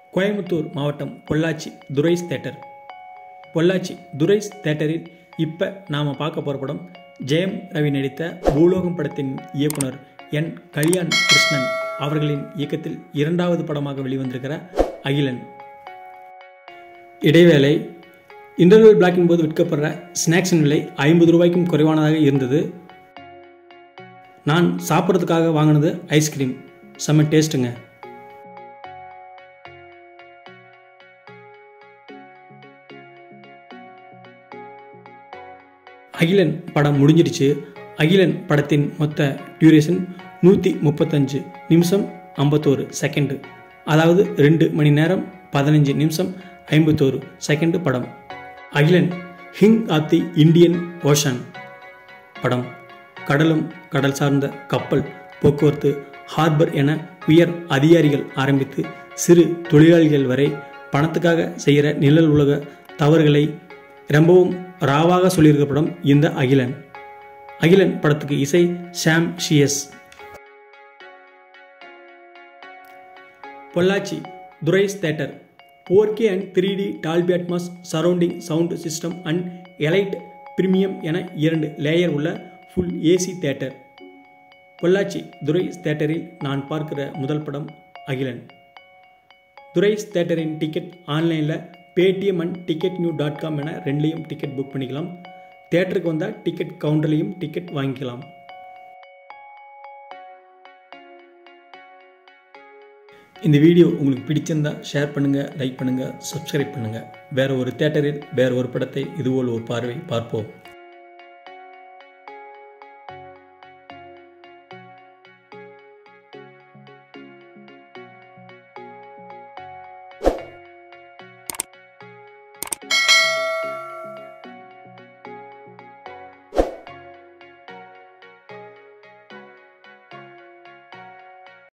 கோயம்புத்தூர் மாவட்டம் பொள்ளாச்சி துரைஸ் தேட்டர் பொள்ளாச்சி துரைஸ் தேட்டரில் இப்போ நாம் பார்க்க போகிற படம் ஜெயம் ரவி நடித்த பூலோகம் படத்தின் இயக்குனர் என் கல்யாண் கிருஷ்ணன் அவர்களின் இயக்கத்தில் இரண்டாவது படமாக வெளிவந்திருக்கிற அகிலன் இடைவேளை இன்டர்வல் பிளாக்கின் போது விற்கப்படுற ஸ்நாக்ஸின் விலை ஐம்பது ரூபாய்க்கும் குறைவானதாக இருந்தது நான் சாப்பிட்றதுக்காக வாங்கினது ஐஸ்கிரீம் செம்ம டேஸ்ட்டுங்க அகிலன் படம் முடிஞ்சிடுச்சு அகிலன் படத்தின் மொத்த டியூரேஷன் நூற்றி முப்பத்தஞ்சு நிமிஷம் ஐம்பத்தோரு செகண்டு அதாவது ரெண்டு மணி நேரம் பதினஞ்சு நிமிஷம் ஐம்பத்தோரு செகண்டு படம் அகிலன் ஹிங் ஆஃப் தி இந்தியன் ஓஷன் படம் கடலும் கடல் சார்ந்த கப்பல் போக்குவரத்து ஹார்பர் என உயர் அதிகாரிகள் ஆரம்பித்து சிறு தொழிலாளிகள் வரை பணத்துக்காக செய்கிற நிழல் உலக தவறுகளை ரொம்பவும் ராவாக சொல்லியிருக்க படம் இந்த அகிலன் அகிலன் படத்துக்கு இசை Sam C S Pollachi Thurais theatre four K and three D Dolby Atmos surrounding sound system and elite premium என இரண்டு லேயர் உள்ள full AC theatre Pollachi Thurais தேட்டரில் நான் பார்க்கிற முதல் படம் அகிலன் துரைஸ் தேட்டரின் டிக்கெட் ஆன்லைனில் Paytm and ticket new dot com என ரெண்டுலேயும் டிக்கெட் புக் பண்ணிக்கலாம் தேட்டருக்கு வந்தால் டிக்கெட் கவுண்டர்லேயும் டிக்கெட் வாங்கிக்கலாம் இந்த வீடியோ உங்களுக்கு பிடிச்சிருந்தா ஷேர் பண்ணுங்கள் லைக் பண்ணுங்கள் சப்ஸ்கிரைப் பண்ணுங்கள் வேறு ஒரு தேட்டரில் வேறு ஒரு படத்தை இதுபோல் ஒரு பார்வை பார்ப்போம்